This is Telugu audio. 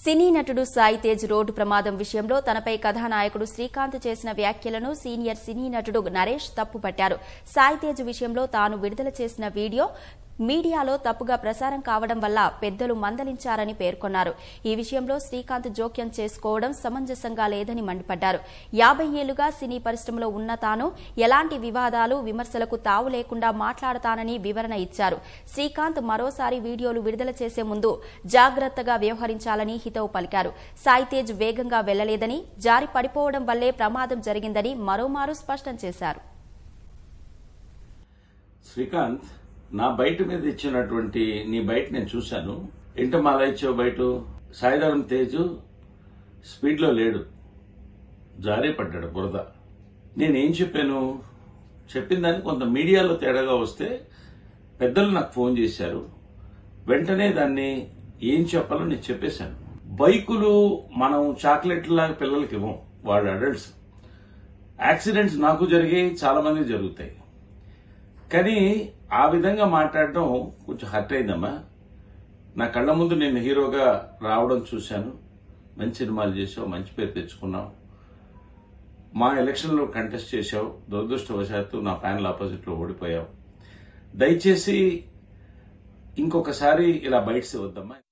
సినీ నటుడు సాయి తేజ్ రోడ్డు ప్రమాదం విషయంలో తనపై కథానాయకుడు శ్రీకాంత్ చేసిన వ్యాఖ్యలను సీనియర్ సినీ నటుడు నరేష్ తప్పుపట్టారు సాయి తేజ్ విషయంలో తాను విడుదల చేసిన వీడియో మీడియాలో తప్పుగా ప్రసారం కావడం వల్ల పెద్దలు మందలించారని పేర్కొన్నారు ఈ విషయంలో శ్రీకాంత్ జోక్యం చేసుకోవడం సమంజసంగా లేదని మండిపడ్డారు యాభై ఏళ్లుగా సినీ పరిశ్రమలో ఉన్న తాను ఎలాంటి వివాదాలు విమర్శలకు తావు లేకుండా మాట్లాడతానని వివరణ ఇచ్చారు శ్రీకాంత్ మరోసారి వీడియోలు విడుదల చేసే ముందు జాగ్రత్తగా వ్యవహరించాలని హితవు పలికారు సాయితేజ్ వేగంగా వెళ్లలేదని జారి పడిపోవడం వల్లే ప్రమాదం జరిగిందని మరోమారు స్పష్టం చేశారు శ్రీకాంత్ నా బయట మీద ఇచ్చినటువంటి నీ బయట నేను చూశాను ఇంట మాలా ఇచ్చావు బయట సాయిధరం తేజు స్పీడ్లో లేడు జారీ పడ్డాడు బురద నేనేం చెప్పాను చెప్పిన దానికి కొంత మీడియాలో తేడాగా వస్తే పెద్దలు నాకు ఫోన్ చేశారు వెంటనే దాన్ని ఏం చెప్పాలో నేను చెప్పేశాను బైకులు మనం చాక్లెట్లాగా పిల్లలకి ఇవ్వం వాళ్ళు అడల్ట్స్ యాక్సిడెంట్స్ నాకు జరిగాయి చాలా మంది జరుగుతాయి కానీ ఆ విధంగా మాట్లాడడం కొంచెం హర్ట్ అయిందమ్మా నా కళ్ళ ముందు నేను హీరోగా రావడం చూశాను మంచి సినిమాలు చేసావు మంచి పేరు తెచ్చుకున్నావు మా ఎలక్షన్లో కంటెస్ట్ చేశావు దురదృష్టవశాత్తు నా ప్యానల్ ఆపోజిట్లో ఓడిపోయావు దయచేసి ఇంకొకసారి ఇలా బయటసి వద్దమ్మా